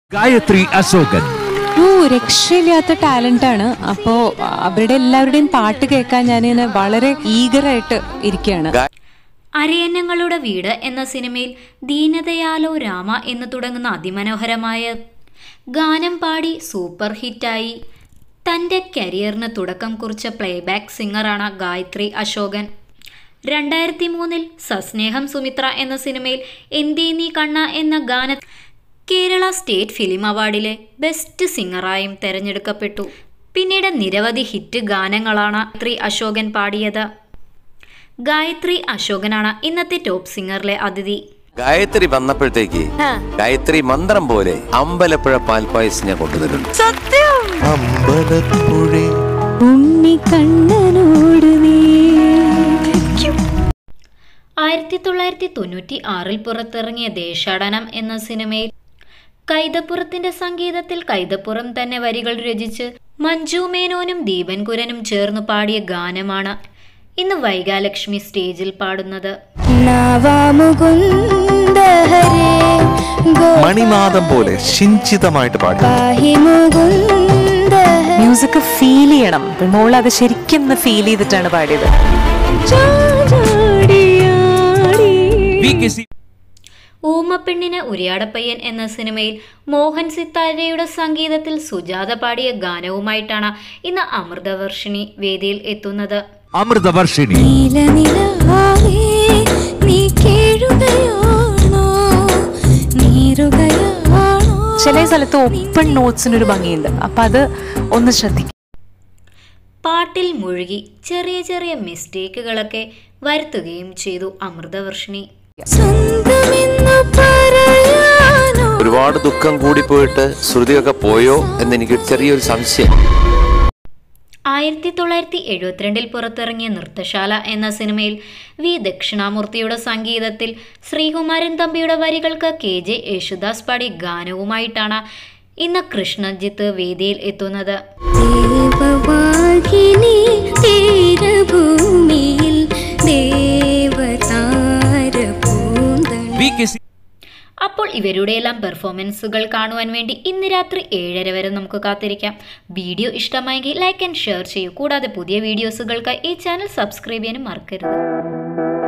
ഗായത്രി അശോകൻ ഒരു രക്ഷയില്ലാത്ത ടാലന്റ് ആണ് അപ്പോ അവരുടെ എല്ലാവരുടെയും പാട്ട് കേൾക്കാൻ ഞാനിങ്ങനെ വളരെ ഈഗറായിട്ട് ഇരിക്കുകയാണ് അരയന്നങ്ങളുടെ വീട് എന്ന സിനിമയിൽ ദീനദയാലോ രാമ എന്ന് തുടങ്ങുന്ന അതിമനോഹരമായ ഗാനം പാടി സൂപ്പർ ഹിറ്റായി തൻ്റെ കരിയറിന് തുടക്കം കുറിച്ച പ്ലേബാക്ക് സിംഗറാണ് ഗായത്രി അശോകൻ രണ്ടായിരത്തി മൂന്നിൽ സസ്നേഹം സുമിത്ര എന്ന സിനിമയിൽ എന്തേ നീ കണ്ണ എന്ന ഗാന കേരള സ്റ്റേറ്റ് ഫിലിം അവാർഡിലെ ബെസ്റ്റ് സിംഗറായും തെരഞ്ഞെടുക്കപ്പെട്ടു പിന്നീട് നിരവധി ഹിറ്റ് ഗാനങ്ങളാണ് ഗായത്രി അശോകൻ പാടിയത് ഗായത്രി അശോകനാണ് ഇന്നത്തെ ടോപ്പ് സിംഗറിലെ അതിഥി ഗായത്രി വന്നപ്പോഴത്തേക്ക് ഗായത്രി മന്ത്രം പോലെ അമ്പലപ്പുഴ പാൽപ്പായസം ഞാൻ കൊണ്ടുതരുന്നു അമ്പലപ്പുഴ ഉണ്ണി കണ്ണനോട് നീ ആയിരത്തി തൊള്ളായിരത്തി തൊണ്ണൂറ്റി ആറിൽ പുറത്തിറങ്ങിയ ദേശാടനം എന്ന സിനിമയിൽ കൈതപ്പുറത്തിന്റെ സംഗീതത്തിൽ കൈതപ്പുറം തന്നെ വരികൾ രചിച്ച് മഞ്ജു മേനോനും ദീപൻ കുരനും ചേർന്ന് പാടിയ ഗാനമാണ് ഇന്ന് വൈകാലക്ഷ്മി സ്റ്റേജിൽ പാടുന്നത് മണിനാദം പോലെ ശിഞ്ചിതമായിട്ട് പാടി മ്യൂസിക് ഫീൽ ചെയ്യണം മോൾ അത് ശരിക്കും ഫീൽ ചെയ്തിട്ടാണ് പാടിയത് വി കെ സി ഊമപ്പെണ്ണിന് ഉരിയാടപ്പയ്യൻ എന്ന സിനിമയിൽ മോഹൻ സിത്താരയുടെ സംഗീതത്തിൽ സുജാത പാടിയ ഗാനവുമായിട്ടാണ് ഇന്ന് അമൃതവർഷിണി വേദിയിൽ എത്തുന്നത് അമൃതവർഷിണി ചില സ്ഥലത്ത് ഓപ്പൺ നോട്ട്സിനൊരു ഭംഗിയുണ്ട് അപ്പൊ അത് ഒന്ന് ശ്രദ്ധിക്കും പാട്ടിൽ മുഴുകി ചെറിയ ചെറിയ മിസ്റ്റേക്കുകളൊക്കെ വരുത്തുകയും ചെയ്തു അമൃതവർഷിണി ഒരുപാട് ദുഃഖം കൂടിപ്പോയിട്ട് ശ്രുതിയൊക്കെ പോയോ എന്ന് എനിക്ക് ചെറിയൊരു സംശയം ആയിരത്തി തൊള്ളായിരത്തി എഴുപത്തിരണ്ടിൽ പുറത്തിറങ്ങിയ നൃത്തശാല എന്ന സിനിമയിൽ വി ദക്ഷിണാമൂർത്തിയുടെ സംഗീതത്തിൽ ശ്രീകുമാരൻ തമ്പിയുടെ വരികൾക്ക് കെ ജെ യേശുദാസ് പാടിയ ഗാനവുമായിട്ടാണ് ഇന്ന് കൃഷ്ണജിത്ത് വേദിയിൽ എത്തുന്നത് ദേവവാഹിനി തീരഭൂമിയിൽ ദേവതാര പൂന്തണ വി കെ സി അപ്പോൾ ഇവരുടെയെല്ലാം പെർഫോമൻസുകൾ കാണുവാൻ വേണ്ടി ഇന്ന് രാത്രി ഏഴര വരെ നമുക്ക് കാത്തിരിക്കാം വീഡിയോ ഇഷ്ടമായെങ്കിൽ ലൈക്ക് ആൻഡ് ഷെയർ ചെയ്യൂ കൂടാതെ പുതിയ വീഡിയോസുകൾക്കായി ഈ ചാനൽ സബ്സ്ക്രൈബ് ചെയ്യാനും മറക്കരുത്